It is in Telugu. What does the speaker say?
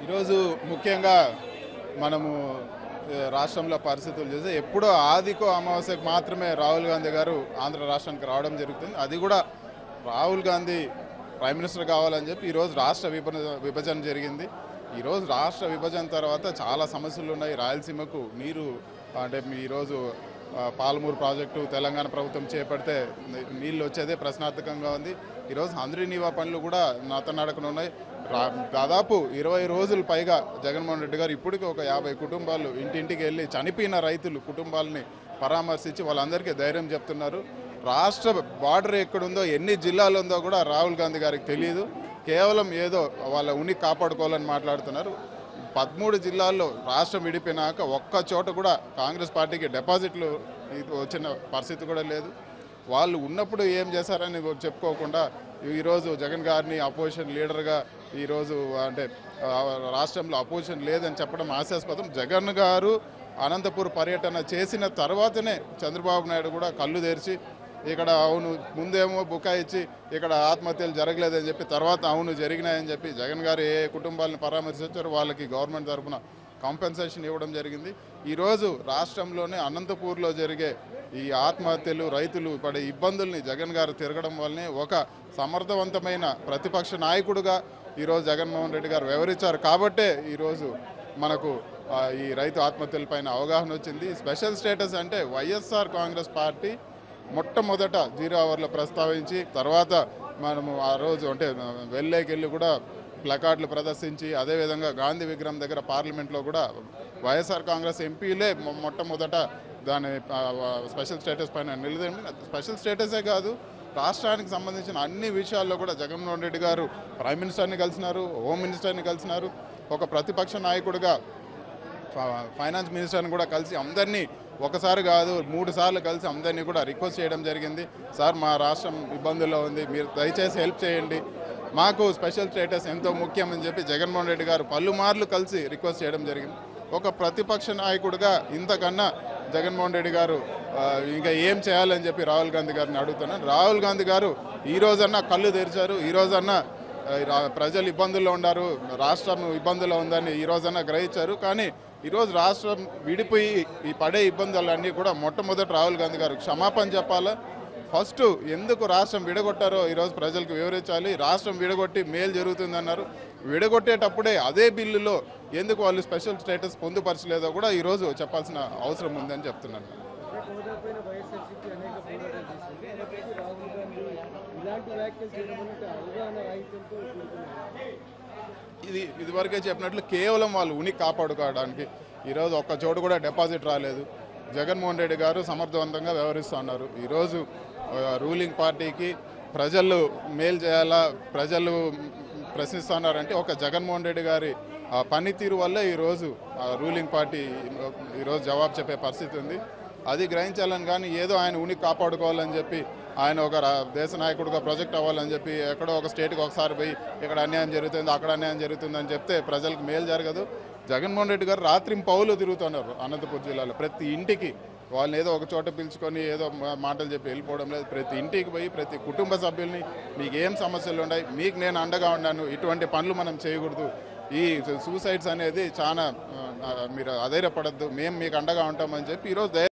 ఈరోజు ముఖ్యంగా మనము ఏ, రాష్ట్రంలో పరిస్థితులు చూస్తే ఎప్పుడో ఆదికో అమావాస్యకు మాత్రమే రాహుల్ గాంధీ గారు ఆంధ్ర రాష్ట్రానికి రావడం జరుగుతుంది అది కూడా రాహుల్ గాంధీ ప్రైమ్ మినిస్టర్ కావాలని చెప్పి ఈరోజు రాష్ట్ర విభజన విభజన జరిగింది ఈరోజు రాష్ట్ర విభజన తర్వాత చాలా సమస్యలు ఉన్నాయి రాయలసీమకు నీరు అంటే మీ ఈరోజు ఆ, పాలమూరు ప్రాజెక్టు తెలంగాణ ప్రభుత్వం చేపడితే ని- నీళ్ళు వచ్చేదే ప్రశ్నార్థకంగా ఉంది ఈరోజు హంద్రీ నీవా పనులు కూడా నత్తనడకన ఉన్నాయి రా- దాదాపు ఇరవై రోజులు పైగా జగన్మోహన్ రెడ్డి గారు ఇప్పటికీ ఒక యాభై కుటుంబాలు ఇంటింటికి వెళ్ళి చనిపోయిన రైతులు కుటుంబాలని పరామర్శించి వాళ్ళందరికీ ధైర్యం చెప్తున్నారు రాష్ట్ర బార్డర్ ఎక్కడుందో ఎన్ని జిల్లాలు ఉందో కూడా రాహుల్ గాంధీ గారికి తెలియదు కేవలం ఏదో వాళ్ళ ఉనికి కాపాడుకోవాలని మాట్లాడుతున్నారు పదమూడు జిల్లాల్లో రాష్ట్రం విడిపోయినాక ఒక్క చోట కూడా కాంగ్రెస్ పార్టీకి డిపాజిట్లు ఇది వచ్చిన పరిస్థితి కూడా లేదు వాళ్ళు ఉన్నప్పుడు ఏం చేశారని చెప్పుకోకుండా ఈరోజు జగన్ గారిని అపోజిషన్ లీడర్గా ఈరోజు అంటే ఆ, రాష్ట్రంలో అపోజిషన్ లేదని చెప్పడం హాస్యాస్పదం జగన్ గారు అనంతపూర్ పర్యటన చేసిన తర్వాతనే చంద్రబాబు నాయుడు కూడా కళ్ళు తెరిచి ఇక్కడ అవును ముందేమో బుకాయిచ్చి ఇక్కడ ఆత్మహత్యలు జరగలేదని చెప్పి తర్వాత అవును జరిగినాయని చెప్పి జగన్ గారు ఏ కుటుంబాలను పరామర్శించారో వాళ్ళకి గవర్నమెంట్ తరఫున కాంపెన్సేషన్ ఇవ్వడం జరిగింది ఈరోజు రాష్ట్రంలోనే అనంతపూర్లో జరిగే ఈ ఆత్మహత్యలు రైతులు పడే ఇబ్బందుల్ని జగన్ గారు తిరగడం వల్లనే ఒక సమర్థవంతమైన ప్రతిపక్ష నాయకుడుగా ఈరోజు జగన్మోహన్ రెడ్డి గారు వివరించారు కాబట్టే ఈరోజు మనకు ఆ, ఈ రైతు ఆత్మహత్యలపైన అవగాహన వచ్చింది స్పెషల్ స్టేటస్ అంటే వైఎస్ఆర్ కాంగ్రెస్ పార్టీ మొట్టమొదట జీరో అవర్లో ప్రస్తావించి తర్వాత మనము ఆ రోజు అంటే వెళ్ళేకెళ్ళి కూడా ప్లకార్డులు ప్రదర్శించి అదేవిధంగా గాంధీ విగ్రహం దగ్గర పార్లమెంట్లో కూడా వైఎస్ఆర్ కాంగ్రెస్ ఎంపీలే మొ- మొట్టమొదట దాని ఆ, స్పెషల్ స్టేటస్ పైన నిలదీయండి స్పెషల్ స్టేటసే కాదు రాష్ట్రానికి సంబంధించిన అన్ని విషయాల్లో కూడా జగన్మోహన్ రెడ్డి గారు ప్రైమ్ మినిస్టర్ని కలిసినారు హోమ్ మినిస్టర్ని కలిసినారు ఒక ప్రతిపక్ష నాయకుడిగా ఫ- ఫైనాన్స్ మినిస్టర్ని కూడా కలిసి అందరినీ ఒకసారి కాదు మూడు సార్లు కలిసి అందరినీ కూడా రిక్వెస్ట్ చేయడం జరిగింది సార్ మా రాష్ట్రం ఇబ్బందుల్లో ఉంది మీరు దయచేసి హెల్ప్ చేయండి మాకు స్పెషల్ స్టేటస్ ఎంతో ముఖ్యం అని చెప్పి జగన్మోహన్ రెడ్డి గారు పలుమార్లు కలిసి రిక్వెస్ట్ చేయడం జరిగింది ఒక ప్రతిపక్ష నాయకుడిగా ఇంతకన్నా జగన్మోహన్ రెడ్డి గారు ఆ, ఇంకా ఏం చేయాలని చెప్పి రాహుల్ గాంధీ గారిని అడుగుతున్నాను రాహుల్ గాంధీ గారు ఈ రోజన్నా కళ్ళు తెరిచారు ఈ రోజన్నా ఆ, రా- ప్రజలు ఇబ్బందుల్లో ఉన్నారు రాష్ట్రం ఇబ్బందుల్లో ఉందని ఈ రోజన్నా గ్రహించారు కానీ ఈరోజు రాష్ట్రం విడిపోయి ఈ పడే ఇబ్బందులన్నీ కూడా మొట్టమొదటి రాహుల్ గాంధీ గారు క్షమాపణ చెప్పాలా ఫస్ట్ ఎందుకు రాష్ట్రం విడగొట్టారో ఈరోజు ప్రజలకు వివరించాలి రాష్ట్రం విడగొట్టి మేలు జరుగుతుందన్నారు విడగొట్టేటప్పుడే అదే బిల్లులో ఎందుకు వాళ్ళు స్పెషల్ స్టేటస్ పొందుపరచలేదో కూడా ఈరోజు చెప్పాల్సిన అవసరం ఉందని చెప్తున్నాను హోదాపైన వైఎస్ఆర్సీపీ అనేక పోరాటాలు చేసింది అయినప్పటికీ రాహుల్ గాంధీ ఇలాంటి వ్యాఖ్యలు చేయడం అంటే అవగాహన రాహిత్యంతో కూడుకున్నారు ఇది ఇదివరకే చెప్పినట్లు కేవలం వాళ్ళు ఉనికి కాపాడుకోవడానికి ఈరోజు ఒక్క చోటు కూడా డిపాజిట్ రాలేదు జగన్మోహన్ రెడ్డి గారు సమర్థవంతంగా వ్యవహరిస్తున్నారు ఈరోజు ఆ, రూలింగ్ పార్టీకి ప్రజలు మేలు చేయాలా ప్రజలు ప్రశ్నిస్తున్నారంటే ఒక జగన్మోహన్ రెడ్డి గారి ఆ పనితీరు వల్లే ఈరోజు ఆ రూలింగ్ పార్టీ ఈరోజు జవాబు చెప్పే పరిస్థితి ఉంది అది గ్రహించాలని కానీ ఏదో ఆయన ఉనికి కాపాడుకోవాలని చెప్పి ఆయన ఒక రా- దేశ నాయకుడిగా ప్రొజెక్ట్ అవ్వాలని చెప్పి ఎక్కడో ఒక స్టేట్కి ఒకసారి పోయి ఇక్కడ అన్యాయం జరుగుతుంది అక్కడ అన్యాయం జరుగుతుంది అని చెప్తే ప్రజలకు మేలు జరగదు జగన్మోహన్ రెడ్డి గారు రాత్రి పౌలు తిరుగుతున్నారు అనంతపురం జిల్లాలో ప్రతి ఇంటికి వాళ్ళని ఏదో ఒక చోట పిలుచుకొని ఏదో మా- మాటలు చెప్పి వెళ్ళిపోవడం లేదు ప్రతి ఇంటికి పోయి ప్రతి కుటుంబ సభ్యుల్ని మీకు ఏం సమస్యలు ఉన్నాయి మీకు నేను అండగా ఉన్నాను ఇటువంటి పనులు మనం చేయకూడదు ఈ సూసైడ్స్ అనేది చాలా ఆ, మీరు అధైర్యపడద్దు మేము మీకు అండగా ఉంటామని చెప్పి ఈరోజు ధైర్యం